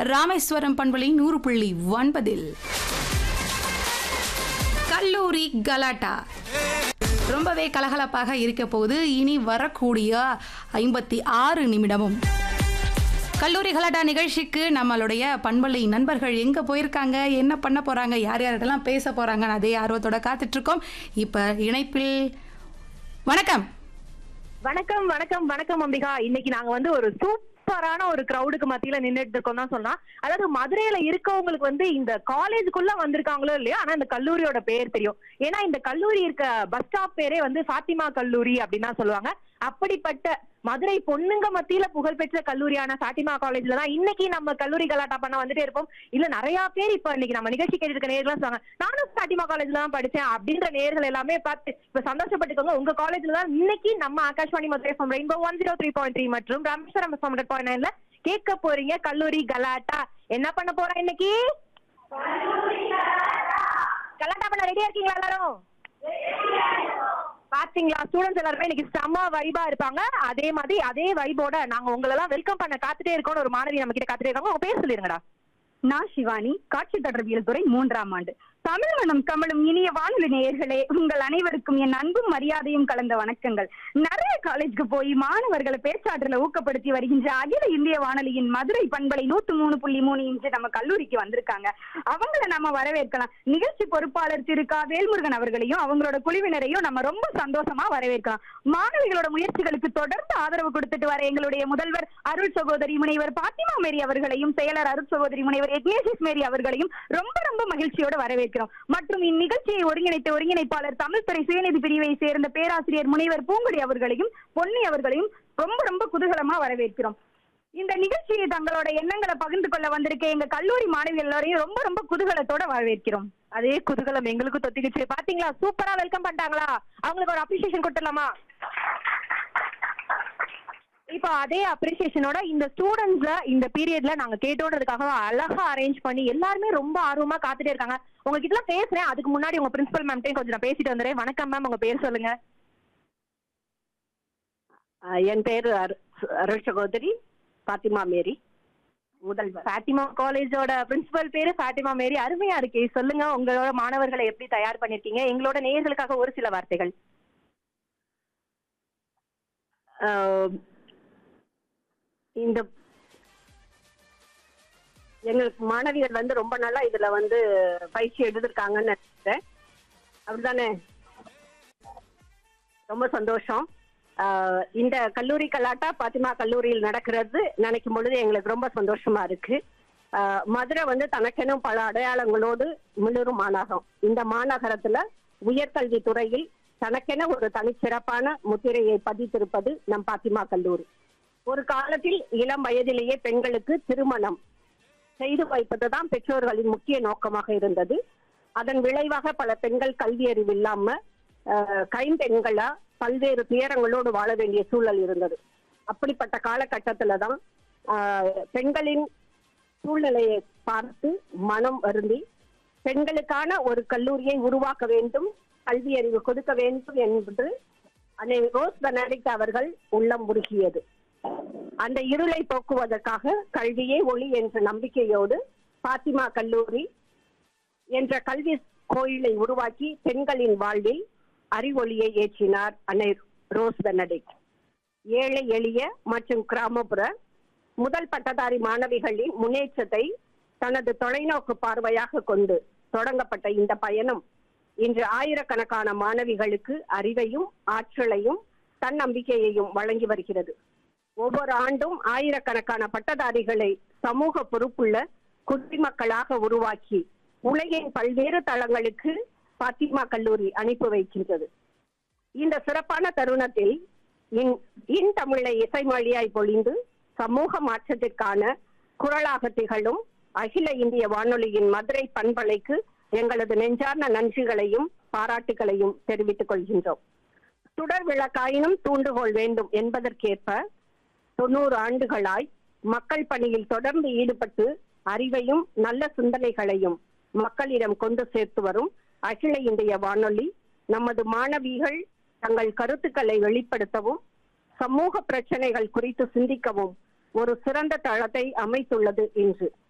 ராமேஸ்வரம் பண்பலை நூறு புள்ளி ஒன்பதில் கல்லூரி கலாட்டா ரொம்பவே கலகலப்பாக இருக்க போகுது இனி வரக்கூடிய ஐம்பத்தி ஆறு நிமிடமும் கல்லூரி கலாட்டா நிகழ்ச்சிக்கு நம்மளுடைய பண்பலை நண்பர்கள் எங்க போயிருக்காங்க என்ன பண்ண போறாங்க யார் யார்கிட்டலாம் பேச போறாங்கன்னு அதே ஆர்வத்தோட காத்துட்டு இருக்கோம் இப்ப இணைப்பில் வணக்கம் வணக்கம் வணக்கம் வணக்கம் அம்பிகா இன்னைக்கு நாங்க வந்து ஒரு சூப்பரான ஒரு கிரவுடுக்கு மத்தியில நின்னுட்டு இருக்கோம் தான் சொல்லலாம் அதாவது மதுரையில இருக்கவங்களுக்கு வந்து இந்த காலேஜுக்குள்ள வந்திருக்காங்களோ இல்லையோ ஆனா இந்த கல்லூரியோட பேர் தெரியும் ஏன்னா இந்த கல்லூரி இருக்க பஸ் ஸ்டாப் பேரே வந்து ஃபாத்திமா கல்லூரி அப்படின்னு தான் சொல்லுவாங்க அப்படிப்பட்ட மதுரை பொண்ணுங்க மத்தியில புகழ்பெற்ற கல்லூரியான ஃபாத்திமா காலேஜ்ல தான் இன்னைக்கு நம்ம கல்லூரி கலாட்டா பண்ண வந்துட்டே இருப்போம் இல்ல நிறைய பேர் இப்ப இன்னைக்கு நம்ம நிகழ்ச்சி கேட்டு இருக்க நேர்கள் சொல்லுவாங்க நானும் ஃபாத்திமா காலேஜ்ல தான் படிச்சேன் அப்படின்ற நேர்கள் எல்லாமே பார்த்து இப்ப சந்தோஷப்பட்டுக்கோங்க உங்க காலேஜ்ல தான் இன்னைக்கு நம்ம Akashvani Madurai from rainbow one zero three point three மற்றும் ராமேஸ்வரம் ஹண்ட்ரட் பாயிண்ட் நைன்ல கேட்க போறீங்க கல்லூரி கலாட்டா என்ன பண்ண போறோம் இன்னைக்கு கலாட்டா பண்ண ரெடியா இருக்கீங்களா எல்லாரும் பாத்தீங்களா ஸ்டூடெண்ட்ஸ் எல்லாருமே இன்னைக்கு செம்ம வைபா இருப்பாங்க அதே மாதிரி அதே வைபோட நாங்க உங்களை எல்லாம் வெல்கம் பண்ண காத்துட்டே இருக்கோம்னு ஒரு மாணவி நம்ம கிட்ட காத்துட்டே இருக்காங்க உங்க பேர் சொல்லிருங்கடா நான் சிவானி காட்சி தொடர்பியல் துறை மூன்றாம் ஆண்டு தமிழ் மனம் கமலும் இனிய வானொலி நேயர்களே உங்கள் அனைவருக்கும் என் அன்பும் மரியாதையும் கலந்த வணக்கங்கள் நிறைய காலேஜ்க்கு போய் மாணவர்களை பேச்சாற்றல ஊக்கப்படுத்தி வருகின்ற அகில இந்திய வானொலியின் மதுரை பண்பலை நூத்து மூணு புள்ளி மூணு இன்று நம்ம கல்லூரிக்கு வந்திருக்காங்க அவங்கள நம்ம வரவேற்கலாம் நிகழ்ச்சி பொறுப்பாளர் திரு கா வேல்முருகன் அவர்களையும் அவங்களோட குழுவினரையும் நம்ம ரொம்ப சந்தோஷமா வரவேற்கலாம் மாணவிகளோட முயற்சிகளுக்கு தொடர்ந்து ஆதரவு கொடுத்துட்டு வர எங்களுடைய முதல்வர் அருள் சகோதரி முனைவர் பாத்திமா மேரி அவர்களையும் செயலர் அருள் சகோதரி முனைவர் எக்னேசிஸ் மேரி அவர்களையும் ரொம்ப ரொம்ப மகிழ்ச்சியோட வரவேற்கிறோம் மற்றும் இந்நிகழ்ச்சியை ஒருங்கிணைத்த ஒருங்கிணைப்பாளர் தமிழ்துறை சுயநிதி பிரிவை சேர்ந்த பேராசிரியர் முனைவர் பூங்குடி அவர்களையும் பொன்னி அவர்களையும் ரொம்ப ரொம்ப குதூகலமா வரவேற்கிறோம் இந்த நிகழ்ச்சியை தங்களோட எண்ணங்களை பகிர்ந்து கொள்ள வந்திருக்க எங்க கல்லூரி மாணவிகள் எல்லாரையும் ரொம்ப ரொம்ப குதூகலத்தோட வரவேற்கிறோம் அதே குதூகலம் எங்களுக்கும் தொத்திக்கிச்சு பாத்தீங்களா சூப்பரா வெல்கம் பண்ணிட்டாங்களா அவங்களுக்கு ஒரு அப்ரிசியேஷன் கொடுத்துடலாமா இப்போ அதே அப்ரிசியேஷனோட இந்த ஸ்டூடெண்ட்ஸ்ல இந்த பீரியட்ல நாங்க கேட்டோன்றதுக்காக அழகா அரேஞ்ச் பண்ணி எல்லாருமே ரொம்ப ஆர்வமா காத்துட்டே இருக்காங்க உங்ககிட்ட எல்லாம் பேசுறேன் அதுக்கு முன்னாடி உங்க பிரின்சிபல் மேம்கிட்டையும் கொஞ்சம் நான் பேசிட்டு வந்துடுறேன் வணக்கம் மேம் உங்க பேர் சொல்லுங்க ஆஹ் என் பேர் அரு- அருள் சகோதரி பாத்திமா மேரி முதல்வர் ஃபாத்திமா காலேஜோட பிரின்சிபல் பேரு ஃபாத்திமா மேரி அருமையா இருக்கே சொல்லுங்க உங்களோட மாணவர்களை எப்படி தயார் பண்ணிருக்கீங்க எங்களோட நேயர்களுக்காக ஒரு சில வார்த்தைகள் ஆஹ் இந்த எங்களுக்கு மாணவிகள் வந்து ரொம்ப நாளா இதுல வந்து பயிற்சி எடுத்திருக்காங்கன்னு நினைக்கிறேன் அப்படிதானே ரொம்ப சந்தோஷம் ஆஹ் இந்த கல்லூரி கலாட்டா பாத்திமா கல்லூரியில் நடக்கிறது நினைக்கும் பொழுது எங்களுக்கு ரொம்ப சந்தோஷமா இருக்கு ஆஹ் மதுரை வந்து தனக்கெனும் பல அடையாளங்களோடு மிளிரும் மாநகரம் இந்த மாநகரத்துல உயர்கல்வி துறையில் தனக்கென ஒரு தனிச்சிறப்பான முத்திரையை பதித்திருப்பது நம் பாத்திமா கல்லூரி ஒரு காலத்தில் இளம் வயதிலேயே பெண்களுக்கு திருமணம் செய்து வைப்பதுதான் பெற்றோர்களின் முக்கிய நோக்கமாக இருந்தது அதன் விளைவாக பல பெண்கள் கல்வி அறிவு இல்லாம ஆஹ், கைம்பெண்களா பல்வேறு துயரங்களோடு வாழ வேண்டிய சூழல் இருந்தது அப்படிப்பட்ட காலகட்டத்துல தான் ஆஹ், பெண்களின் சூழ்நிலையை பார்த்து மனம் வருந்தி பெண்களுக்கான ஒரு கல்லூரியை உருவாக்க வேண்டும் கல்வி அறிவு கொடுக்க வேண்டும் என்று அன்னை ரோஸ் பெனடிக்ட் அவர்கள் உள்ளம் உருகியது அந்த இருளை போக்குவதற்காக கல்வியே ஒளி என்ற நம்பிக்கையோடு பாத்திமா கல்லூரி என்ற கல்வி கோயிலை உருவாக்கி பெண்களின் வாழ்வில் அறிவொளியை ஏற்றினார் அன்னை ரோஸ் பெனடிக்ட் ஏழை எளிய மற்றும் கிராமப்புற முதல் பட்டதாரி மாணவிகளின் முன்னேற்றத்தை தனது தொலைநோக்கு பார்வையாக கொண்டு தொடங்கப்பட்ட இந்த பயணம் இன்று ஆயிரக்கணக்கான மாணவிகளுக்கு அறிவையும் ஆற்றலையும் தன்னம்பிக்கையையும் வழங்கி வருகிறது ஒவ்வொரு ஆண்டும் ஆயிரக்கணக்கான பட்டதாரிகளை சமூக பொறுப்புள்ள குடிமக்களாக உருவாக்கி உலகின் பல்வேறு தளங்களுக்கு பாத்திமா கல்லூரி அனுப்பி வைக்கின்றது இந்த சிறப்பான தருணத்தில் இன் இன் தமிழை இசைமொழியாய் பொழிந்து சமூக மாற்றத்திற்கான குரலாக திகழும் அகில இந்திய வானொலியின் மதுரை பண்பலைக்கு எங்களது நெஞ்சார்ந்த நன்றிகளையும் பாராட்டுகளையும் தெரிவித்துக் கொள்கின்றோம் சுடர் விளக்காயினும் தூண்டுகோல் வேண்டும் என்பதற்கேற்ப தொண்ணூறு ஆண்டுகளாய் மக்கள் பணியில் தொடர்ந்து ஈடுபட்டு அறிவையும் நல்ல சிந்தனைகளையும் மக்களிடம் கொண்டு சேர்த்து வரும் அகில இந்திய வானொலி நமது மாணவிகள் தங்கள் கருத்துக்களை வெளிப்படுத்தவும் சமூக பிரச்சனைகள் குறித்து சிந்திக்கவும் ஒரு சிறந்த தளத்தை அமைத்துள்ளது இன்று